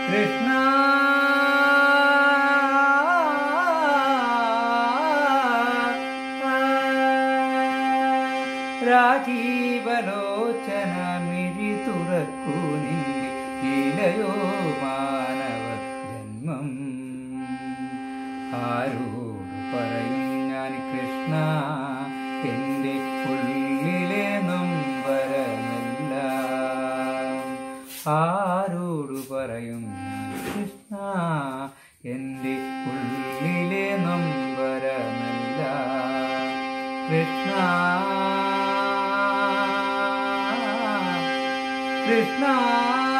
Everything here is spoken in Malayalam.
കൃഷ്ണ രാജീവലോചന മിഴി തുറക്കൂ നിന്റെ ലീലയോ മാനവ ജന്മം ആരോട് പറയും ഞാൻ കൃഷ്ണ എൻ്റെ ഉള്ളിലെ നൊമ്പരമല്ല ആരോട് പറയും ഞാൻ കൃഷ്ണ എൻ്റെ ഉള്ളിലെ നൊമ്പരമല്ല കൃഷ്ണ കൃഷ്ണ